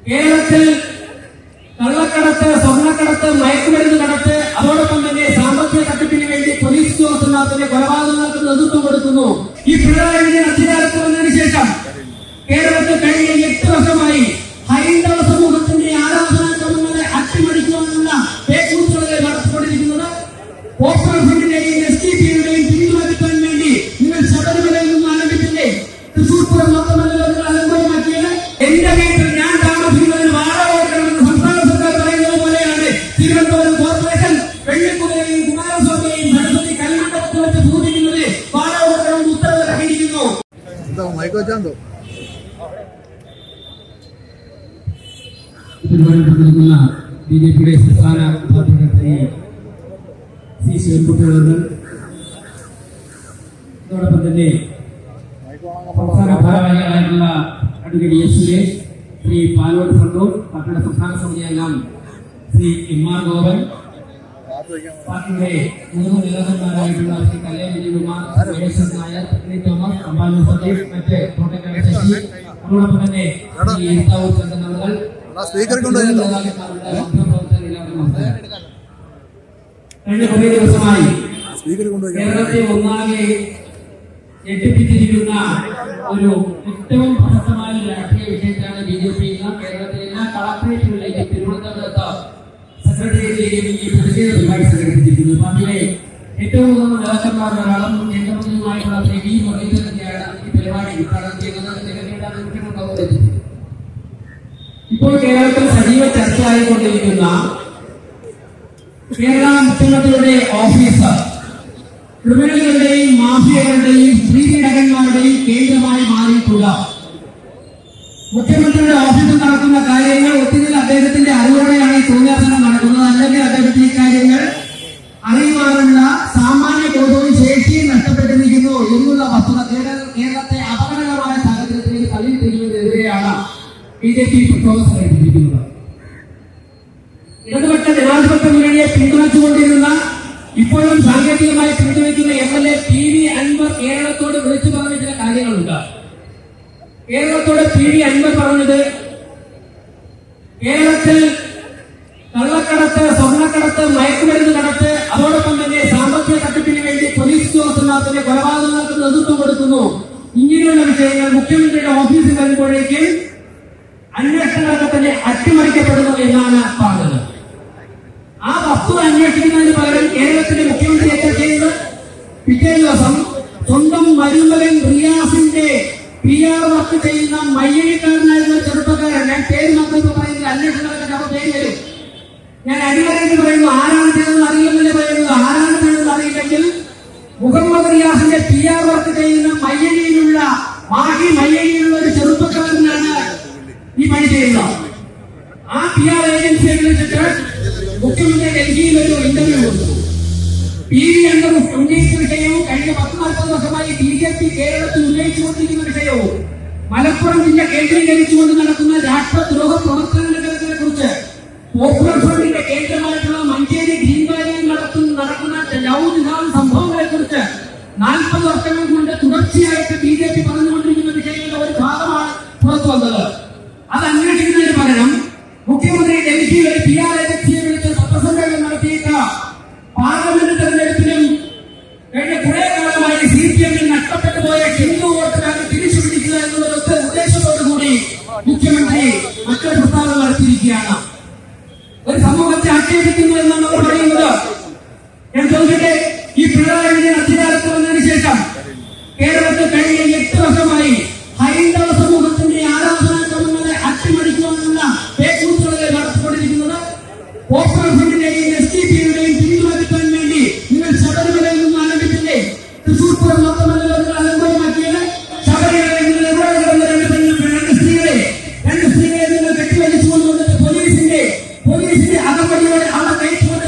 കേരളത്തിൽ കള്ളക്കടത്ത് സ്വർണ്ണക്കടത്ത് മയക്കുമരുന്ന് കടത്ത് അതോടൊപ്പം തന്നെ സാമ്പത്തിക തട്ടിപ്പിന് വേണ്ടി പോലീസ് ഉദ്യോഗസ്ഥന്മാർക്ക് കൊലപാതകങ്ങൾക്ക് നേതൃത്വം കൊടുക്കുന്നു ഈ പിണറായി വിജയൻ അധികാരത്തിൽ വന്നതിന് ശേഷം കേരളത്തിൽ കഴിഞ്ഞ എട്ട് വർഷമായി ഹൈന്ദവ സമൂഹത്തിന്റെ ആരാധനാക്രമങ്ങളെ അട്ടിമറിക്കുവാനുള്ള പേക്കൂത്തുകളെ നടത്തിക്കൊണ്ടിരിക്കുന്നത് പോപ്പുലർ ഫ്രണ്ടിന്റെയും എസ് ഡി പിയുടെയും പിന്തുണ കിട്ടാൻ വേണ്ടി നിങ്ങൾ ശബരിമലയിൽ നിന്ന് ആരംഭിച്ചില്ലേ തൃശൂർ പൂരം മാത്രമല്ലല്ലോ നിങ്ങൾ അലങ്കോലമാക്കിയത് എന്റെ വീട്ടിൽ ഞാൻ താമസിക്കുന്നതിന് വാടക കൊടുക്കണമെന്ന് സംസ്ഥാന സർക്കാർ പറയുന്നത് പോലെയാണ് തിരുവനന്തപുരം കോർപ്പറേഷൻ വെള്ളിക്കുതിരയും കുമാരസ്വാമിയെയും സരസ്വതി കൽമണ്ഡപത്തിൽ വെച്ച് പൂജിക്കുന്നത് വാടക കൊടുക്കണമെന്ന് ഉത്തരവ് ഇറങ്ങിയിരിക്കുന്നു എന്താ മൈക്കോ ചാന്തോ തിരുവനന്തപുരത്ത് നിൽക്കുന്ന ബി ജെ പിയുടെ സംസ്ഥാന സെക്രട്ടറി സി ശിവൻകുട്ടികളുണ്ട് അതോടൊപ്പം തന്നെ സംസ്ഥാന ഭാരവാഹികളായിട്ടുള്ള അഡ്വക്കേറ്റ് എസ് സുരേഷ് ശ്രീ പാലോട് ഫണ്ടൂർ പാർട്ടിയുടെ സംസ്ഥാന സമിതി അംഗം ശ്രീ എം ആർ ഗോപൻ പാർട്ടിയുടെ മൂന്ന് നേതാക്കന്മാരായിട്ടുള്ള ശ്രീ കല്യാൺ വിജയകുമാർ സുരേഷൻ നായർ ശ്രീ തോമസ് അമ്പാനു സതീഷ് മറ്റ് കോട്ടക്കാട് ശശി അതോടൊപ്പം തന്നെ ശ്രീ ഈർത്താവൂർ ചന്ദ്രനവകൾ ആ സ്പീക്കർ കൊണ്ടുവരുന്നുണ്ടോ കഴിഞ്ഞ കുറേ ദിവസമായി സ്പീക്കർ കൊണ്ടുവയ്ക്കാം കേരളത്തെ ഒന്നാകെ ഞെട്ടിപ്പിച്ചിരിക്കുന്ന ഒരു ഏറ്റവും പ്രശസ്തമായ ഒരു രാഷ്ട്രീയ വിഷയത്തിലാണ് ബി ജെ പി ഇന്ന് കേരളത്തിലെ എല്ലാ കളക്ടറേറ്റുകളിലേക്ക് തിരുവനന്തപുരത്ത് സെക്രട്ടേറിയറ്റിലേക്ക് ഈ പ്രതിഷേധ പരിപാടി സംഘടിപ്പിച്ചിരിക്കുന്നത് പാർട്ടിയിലെ ഏറ്റവും ഉയർന്ന നേതാക്കന്മാരുടെ ഒരാളും കേന്ദ്രമന്ത്രിയുമായിട്ടുള്ള ശ്രീ വി മുരളീധരനെയാണ് ഈ പരിപാടി ഉദ്ഘാടനം ചെയ്യുന്നത് തിരഞ്ഞെടുപ്പ് മുഖ്യമന്ത്രി ഇപ്പോൾ കേരളത്തിൽ സജീവ ചർച്ചയായിക്കൊണ്ടിരിക്കുന്ന കേരള മുഖ്യമന്ത്രിയുടെ ഓഫീസ് ക്രിമിനലുകളുടെയും മാഫിയകളുടെയും സ്ത്രീപീഡകന്മാരുടെയും കേന്ദ്രമായി മാറിയിട്ടുള്ള മുഖ്യമന്ത്രിയുടെ ഓഫീസിൽ നടക്കുന്ന കാര്യങ്ങൾ ഒത്തിരി അദ്ദേഹത്തിന്റെ അറിവോടെയാണ് ഈ തോന്നിയാസനം നടക്കുന്നത് അല്ലെങ്കിൽ അദ്ദേഹത്തിന് ഈ കാര്യങ്ങൾ അറിയുവാനുള്ള സാമാന്യ ബോധവും ശേഷിയും നഷ്ടപ്പെട്ടിരിക്കുന്നു എന്നുള്ള വസ്തുത കേരള- കേരളത്തെ അപകടകരമായ സാഹചര്യത്തിലേക്ക് തള്ളിയിട്ടിരിക്കുന്നതിനെതിരെയാണ് ബി ജെ പി പ്രക്ഷോഭം സംഘടിപ്പിച്ചിരിക്കുന്നത് ഇടതുപക്ഷ ജനാധിപത്യ മുന്നണിയെ പിന്തുണച്ചുകൊണ്ടിരുന്ന ഇപ്പോഴും സാങ്കേതികമായി പിന്തുണയ്ക്കുന്ന M L A P V Anvar കേരളത്തോട് വിളിച്ചു പറഞ്ഞ ചില കാര്യങ്ങളുണ്ട് കേരളത്തോട് പി വി അൻവർ പറഞ്ഞത് കേരളത്തിൽ കള്ളക്കടത്ത് സ്വർണ്ണക്കടത്ത് മയക്കുമരുന്ന് കടത്ത് അതോടൊപ്പം തന്നെ സാമ്പത്തിക തട്ടിപ്പിന് വേണ്ടി പോലീസ് ഉദ്യോഗസ്ഥന്മാർക്ക് കൊലപാതകങ്ങൾക്ക് നേതൃത്വം കൊടുക്കുന്നു ഇങ്ങനെയുള്ള വിഷയങ്ങൾ മുഖ്യമന്ത്രിയുടെ ഓഫീസിൽ വരുമ്പോഴേക്കും അന്വേഷണങ്ങളൊക്കെ തന്നെ അട്ടിമറിക്കപ്പെടുന്നു എന്നാണ് പറഞ്ഞത് ആ വസ്തുത അന്വേഷിക്കുന്നതിന് പകരം കേരളത്തിലെ മുഖ്യമന്ത്രി എന്താ ചെയ്യുന്നത് പിറ്റേ ദിവസം സ്വന്തം മരുമകൻ റിയാസിന്റെ പി ആർ വർക്ക് ചെയ്യുന്ന മയ്യഴിക്കാരനായിരുന്ന ഒരു ചെറുപ്പക്കാരൻ ഞാൻ പേര് മാത്രം ഇപ്പൊ പറയുന്നില്ല അന്വേഷണങ്ങളൊക്കെ നമ്മൾ പേര് വരും ഞാൻ അടിവരയിട്ട് പറയുന്നു ആരാണ് ചെയ്തത് അറിയില്ലെന്നല്ലേ പറയുന്നത് ആരാണ് ചെയ്തത് അറിയില്ലെങ്കിൽ മുഹമ്മദ് റിയാസിന്റെ പി ആർ വർക്ക് ചെയ്യുന്ന മയ്യഴിയിലുള്ള മാഹി മയ്യഴിയിലുള്ള ഒരു ചെറുപ്പക്കാരനാണ് ഈ പണി ചെയ്യുന്നത് ആ പി ആർ ഏജൻസിയെ വിളിച്ചിട്ട് മുഖ്യമന്ത്രി ഡൽഹിയിൽ ഒരു ഇന്റർവ്യൂ കൊടുത്തു പി വി അൻവർ ഉന്നയിച്ച വിഷയവും കഴിഞ്ഞ പത്ത് നാൽപ്പത് വർഷമായി ബി ജെ പി കേരളത്തിൽ ഉന്നയിച്ചുകൊണ്ടിരിക്കുന്ന വിഷയവും മലപ്പുറം ജില്ല കേന്ദ്രീകരിച്ചുകൊണ്ട് നടക്കുന്ന രാഷ്ട്രദ്രോഹ പ്രവർത്തനങ്ങളെ കുറിച്ച് പോപ്പുലർ ഫ്രണ്ടിന്റെ കേന്ദ്രമായിട്ടുള്ള മഞ്ചേരി ഗ്രീൻ വാലിയിൽ നടത്തുന്ന നടക്കുന്ന ലവ് ജിഹാദ് സംഭവങ്ങളെ കുറിച്ച് നാൽപ്പത് വർഷങ്ങൾ കൊണ്ട് തുടർച്ചയായിട്ട് ബി ജെ പി പറഞ്ഞുകൊണ്ടിരിക്കുന്ന വിഷയങ്ങളുടെ ഒരു ഭാഗമാണ് പുറത്തു വന്നത് അത് അന്വേഷിക്കുന്നതിന് പകരം മുഖ്യമന്ത്രി ഡൽഹിയിൽ ഒരു പി ആർ ഏജൻസിയെ വിളിച്ച് പത്രസമ്മേളനം നടത്തിയിട്ട് പാർലമെന്റ് തെരഞ്ഞെടുപ്പിലും കഴിഞ്ഞ കുറെ കാലമായി സി പി എമ്മിൽ നഷ്ടപ്പെട്ടു പോയ ഹിന്ദു വോട്ടുകാരെ തിരിച്ചു പിടിക്കുക എന്നുള്ള ഒറ്റ ഉദ്ദേശത്തോടുകൂടി മുഖ്യമന്ത്രി മറ്റൊരു പ്രസ്താവന നടത്തിയിരിക്കുകയാണ് ഒരു സമൂഹത്തെ ആക്ഷേപിക്കുന്നു എന്നാണ് അവർ പറയുന്നത് ഞാൻ ചോദിക്കട്ടെ ഈ പിണറായി വിജയൻ അധികാരത്തിൽ വന്നതിന് ശേഷം കേരളത്തിൽ കഴിഞ്ഞ എട്ട് വർഷമായി ഹൈന്ദവ സമൂഹത്തിന്റെ ആരാധനാക്രമങ്ങളെ അട്ടിമറിക്കുവാനുള്ള പേക്കൂത്തുകളെ നടത്തിക്കൊണ്ടിരിക്കുന്നത് പോപ്പുലർ ഫ്രണ്ടിന്റെയും എസ് ഡി പിയുടെയും പിന്തുണ കിട്ടാൻ വേണ്ടി നിങ്ങൾ ശബരിമലയിൽ നിന്ന് ആരംഭിച്ചില്ലേ തൃശൂർ പൂരം മാത്രമല്ലല്ലോ നിങ്ങൾ അലങ്കോലമാക്കിയത് ശബരിമലയിൽ നിങ്ങൾ എവിടെ കിടന്ന രണ്ട് പെണ്ണ് രണ്ട് സ്ത്രീകളെ രണ്ട് സ്ത്രീകളെ നിങ്ങൾ കെട്ടിവലിച്ചു കൊണ്ടുവന്നിട്ട് പോലീസിന്റെ പോലീസിന്റെ അകമ്പടിയോടെ അവിടെ കയറ്റുകൊണ്ട്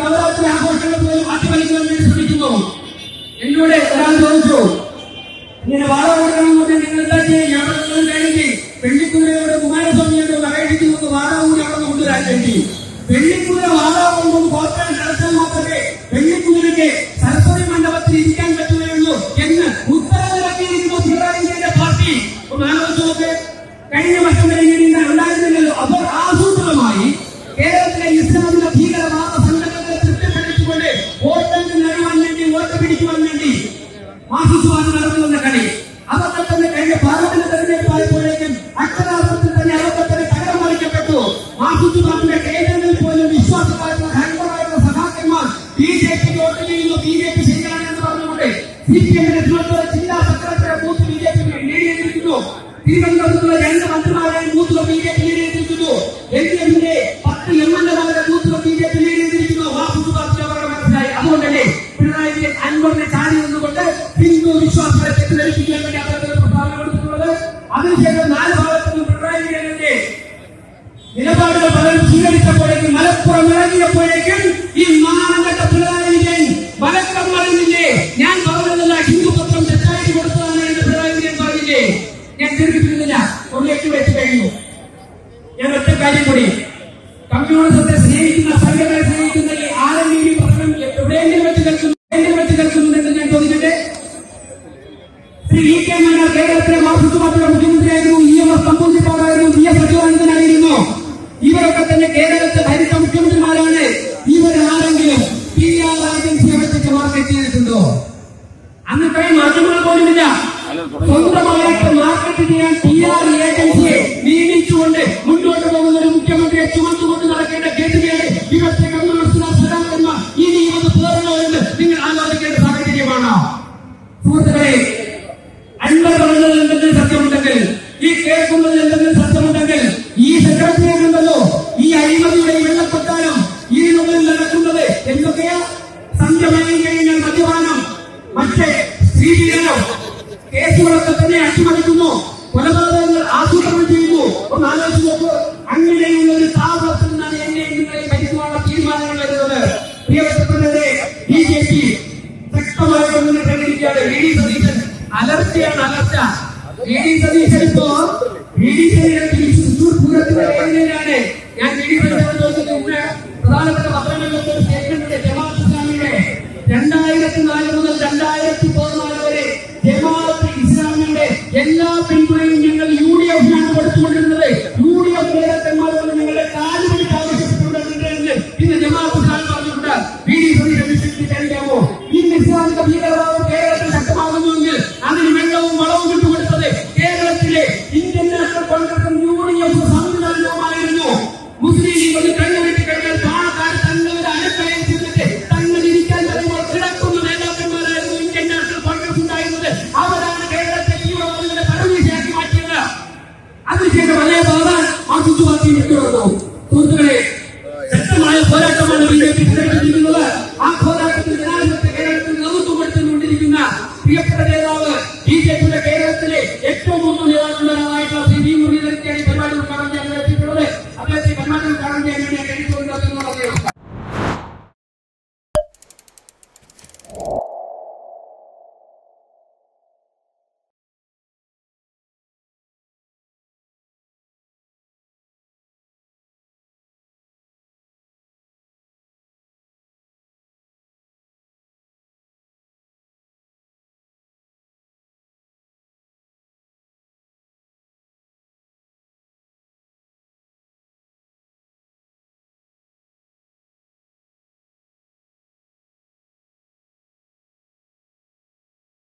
നവരാത്രി ആഘോഷങ്ങൾ പോലും മാറ്റിമറിക്കുവാൻ വേണ്ടി ശ്രമിക്കുന്നു എന്നോട് ഒരാൾ ചോദിച്ചു ഇങ്ങനെ വാഴ കൊടുക്കണമെന്ന് നിങ്ങൾ എന്താ ചെയ്യുക ഞാൻ പറഞ്ഞു കഴിഞ്ഞ് പെണ്ണിക്കുതിരയോട് കുമാരസ്വാമിയോട് അപേക്ഷിച്ച് നമുക്ക് വാഴ കൂടി അവിടെ കൊണ്ടുവരാൻ വേണ്ടി പെണ്ണിക്കുതിര വാഴ കൊണ്ടും കോർക്കാൻ നടത്താൻ മാത്രമേ പെണ്ണിക്കുതിരയ്ക്ക് സരസ്വതി മണ്ഡപത്തിൽ ഇരിക്കാൻ പറ്റുകയുള്ളൂ എന്ന് ഉത്തരവിറക്കിയിരിക്കുന്നു പിണറായി വിജയന്റെ പാർട്ടി ഒന്ന് ആലോചിച്ച് നോക്ക് കഴിഞ്ഞ വർഷം വരെ ഇങ്ങനെ ഉണ്ടായിരുന്നില്ലല്ലോ അവർ ആസൂത്രിതമായി കേരളത്തിലെ ഇസ്ലാമിക ഭീകരവാദ സംഘടനകളെ തൃപ്തിപ്പെടുത്തിക്കൊണ്ട് വോട്ടെങ്കിൽ നേടുവാൻ വേണ്ടി വോട്ട് പിടിക്കുവാൻ വേണ്ടി മാർക്സിസ്റ്റുകാർ നടത്തുന്ന കളി അതൊക്കെ തന്നെ കഴിഞ്ഞ പാർലമെന്റ് തെരഞ്ഞെടുപ്പായപ്പോഴേക്കും അക്ഷരാർത്ഥത്തിൽ തന്നെ അതൊക്കെ തന്നെ പകരം മറിക്കപ്പെട്ടു മാർക്സിസ്റ്റ് പാർട്ടിയുടെ കേന്ദ്രങ്ങളിൽ പോലും വിശ്വാസമായിട്ടുള്ള ഹൈന്ദവായിട്ടുള്ള സഖാക്കന്മാർ ബി ജെ പിക്ക് വോട്ട് ചെയ്യുന്നു ബി ജെ പി ശരിയാണ് എന്ന് പറഞ്ഞുകൊണ്ട് സി പി എമ്മിന്റെ തിരുവനന്തപുരം ജില്ലാ secretary booth B J P നേടിയിരിക്കുന്നു തിരുവനന്തപുരത്തുള്ള രണ്ട് മന്ത്രിമാരെയും ബൂത്തുകൾ ബി ജെ പി നേടിയിരിക്കുന്നു എൽ ഡി എഫിന്റെ പത്ത് എം എൽ എമാരുടെ ബൂത്തുകൾ ബി ജെ പി നേടിയിരിക്കുന്നു മാർക്സിസ്റ്റ് പാർട്ടി അവരുടെ മനസ്സിലായി അതുകൊണ്ട് തന്നെ പിണറായി വിജയൻ അൻവറിനെ ചാടി നിന്നുകൊണ്ട് ഹിന്ദു വിശ്വാസത്തെ തെറ്റിദ്ധരിപ്പിക്കാൻ വേണ്ടി അത്തരത്തിൽ പ്രസ്താവന കൊടുത്തിട്ടുള്ളത് അതിനുശേഷം നാല് ഭാഗത്തുനിന്നും പിണറായി വിജയന്റെ നിലപാടുകൾ പലരും സ്വീകരിച്ചപ്പോഴേക്കും മലപ്പുറം ഇറങ്ങിയപ്പോഴേക്കും ഈ മാനഘട്ട പിണറായി വിജയൻ വലക്കം പറഞ്ഞില്ലേ ഞാൻ പറഞ്ഞതല്ല ഹിന്ദു പത്രം തെറ്റായിട്ട് കൊടുത്തതാണ് എന്ന് പിണറായി വിജയൻ പറഞ്ഞില്ലേ ഞാൻ ദീർഘിപ്പിക്കുന്നില്ല ഒന്നിലേക്ക് വെച്ച് കഴിഞ്ഞു ഞാൻ ഒറ്റ കാര്യം കൂടി കമ്മ്യൂണിസത്തെ സ്നേഹിക്കുന്ന സംഘടനയെ സ്നേഹിക്കുന്ന ഈ ആരെങ്കിലും പ്രശ്നം എവിടെയെങ്കിലും വെച്ച് കേൾക്കുന്നു എവിടെയെങ്കിലും വെച്ച് കേൾക്കുന്നുണ്ടെന്ന് ഞാൻ ചോദിക്കട്ടെ ശ്രീ വി കെ മേനോൻ കേരളത്തിലെ മാർക്സിസ്റ്റ് പാർട്ടിയുടെ മുഖ്യമന്ത്രിയായിരുന്നു ഇ എം എസ് നമ്പൂതിരിപ്പാടായിരുന്നു വി എസ് അച്യുതാനന്ദനായിരുന്നു ഇവരൊക്കെ തന്നെ കേരളത്തെ ഭരിച്ച മുഖ്യമന്ത്രിമാരാണ് ഇവരാരെങ്കിലും പി ആർ ഏജൻസിയെ വെച്ചിട്ട് മാർക്കറ്റ് ചെയ്തിട്ടുണ്ടോ അന്ന് ഇത്രയും മാധ്യമങ്ങൾ പോലുമില്ല സ്വന്തമായിട്ട് മാർക്കറ്റ് ചെയ്യാൻ പി ആർ ഏജൻസിയെ നിയമിച്ചുകൊണ്ട് മുന്നോട്ട് പോകുന്ന ഒരു മുഖ്യമന്ത്രിയെ ചുമന്നുകൊണ്ട് നടക്കേണ്ട ഗതികേട് ഇവിടുത്തെ കമ്മ്യൂണിസ്റ്റ് സദാകന്മാർ ഇനി ഇത് പോരണോ എന്ന് നിങ്ങൾ ആലോചിക്കേണ്ട സാഹചര്യമാണ് സുഹൃത്തുക്കളെ അൻപത് പറഞ്ഞത് എന്തെങ്കിലും സത്യമുണ്ടെങ്കിൽ ഈ കേൾക്കുന്നത് എന്തെങ്കിലും സത്യമുണ്ടെങ്കിൽ ഈ സെക്രട്ടറിയേറ്റ് ഉണ്ടല്ലോ ഈ അഴിമതിയുടെ ഈ വെള്ളക്കൊട്ടാരം ഇതിനുള്ളിൽ നടക്കുന്നത് എന്തൊക്കെയാ സന്ധ്യമയം കഴിഞ്ഞാൽ മദ്യപാനം മറ്റേ സ്ത്രീപീഡനം കേസുകളൊക്കെ തന്നെ അട്ടിമറിക്കുന്നു കൊലപാതകങ്ങൾ ആസൂത്രണം ചെയ്യുന്നു ഒന്ന് ആലോചിച്ച് നോക്കൂ അങ്ങനെയുള്ള ഒരു താപത്തിൽ നിന്നാണ് എന്നെ നിങ്ങളെ ഭരിക്കുവാനുള്ള തീരുമാനങ്ങൾ വരുന്നത് പ്രിയപ്പെട്ടവരെ ബി ജെ പി ശക്തമായി മുന്നിട്ട് പ്രകടിപ്പിക്കുകയാണ് വി ഡി സതീശൻ അലർച്ചയാണ് അലർച്ച വി ഡി സതീശൻ ഇപ്പോ വി ഡി സതീശൻ തൃശൂർ പൂരത്തിന്റെ വേദനയിലാണ് ഞാൻ വി ഡി സതീശൻ ചോദിച്ചത് ഇന്ന് പ്രധാനപ്പെട്ട പത്രങ്ങളിലൊക്കെ ഒരു സ്റ്റേറ്റ്മെന്റ് ജമാഅത്ത് ഇസ്ലാമിയുടെ രണ്ടായിരത്തി നാല് മുതൽ രണ്ടായിരത്തി പതിനാല് വരെ ജമാഅത്ത് ഇസ്ലാമിയുടെ എല്ലാ പിന്തുണയും ഞങ്ങൾ യു ഡി എഫിനാണ് കൊടുത്തുകൊണ്ടിരുന്നത് യു ഡി എഫ് നേതാക്കന്മാർ വന്ന് ഞങ്ങളുടെ കാല് പിടിച്ച് ആവശ്യപ്പെട്ടുകൊണ്ടിരുന്നത് എന്ന് ഇന്ന് ജമാഅത്ത് ഇസ്ലാം പറഞ്ഞിട്ടുണ്ട് വി ഡി സതീശൻ വിശ്വസിക്കാമോ ഇന്ന് ഇസ്ലാമിക ഭീകരവാദത്തെ